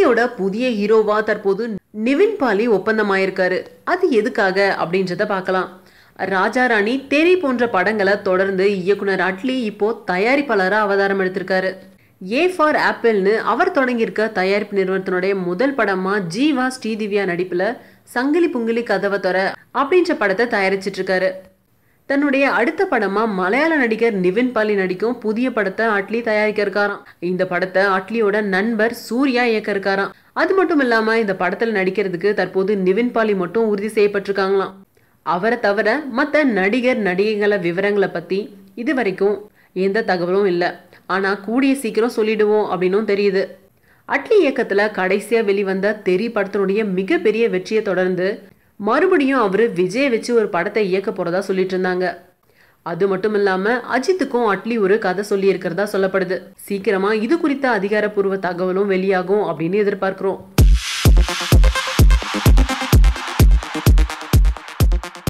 அட்லியோட புதிய ஹீரோவா தற்போது நிவின் பாலி ஒப்பந்தமாயிருக்காரு அது எதுக்காக அப்படின்றத பார்க்கலாம் ராஜா ராணி தெரி போன்ற படங்களை தொடர்ந்து இயக்குனர் அட்லி இப்போ தயாரிப்பாளரா அவதாரம் எடுத்திருக்காரு ஏ ஃபார் ஆப்பிள்னு அவர் தொடங்கியிருக்க தயாரிப்பு நிறுவனத்தினுடைய முதல் படமா ஜீவா ஸ்ரீதிவ்யா நடிப்புல சங்கிலி புங்கிலி கதவை தொற அப்படின்ற படத்தை தயாரிச்சிட்டு இருக்காரு தன்னுடைய அடுத்த படமா மலையாள நடிகர் நிவின் பாலி நடிக்கும் புதிய படத்தை அட்லி தயாரிக்க இருக்காராம் இந்த படத்தை அட்லியோட நண்பர் சூர்யா இயக்க இருக்காராம் அது மட்டும் இல்லாம இந்த படத்துல நடிக்கிறதுக்கு தற்போது நிவின் பாலி மட்டும் உறுதி செய்யப்பட்டிருக்காங்களாம் அவரை தவிர மற்ற நடிகர் நடிகைகள விவரங்களை பத்தி இது வரைக்கும் எந்த தகவலும் இல்லை ஆனா கூடிய சீக்கிரம் சொல்லிடுவோம் அப்படின்னும் தெரியுது அட்லி இயக்கத்துல கடைசியா வெளிவந்த தெரி படத்தினுடைய மிகப்பெரிய வெற்றியை தொடர்ந்து மறுபடியும் அவரு விஜய் வச்சு ஒரு படத்தை இயக்க போறதா சொல்லிட்டு இருந்தாங்க அது மட்டும் இல்லாம அஜித்துக்கும் அட்லி ஒரு கதை சொல்லி இருக்கிறதா சொல்லப்படுது சீக்கிரமா இது குறித்த அதிகாரப்பூர்வ தகவலும் வெளியாகும் அப்படின்னு எதிர்பார்க்கிறோம்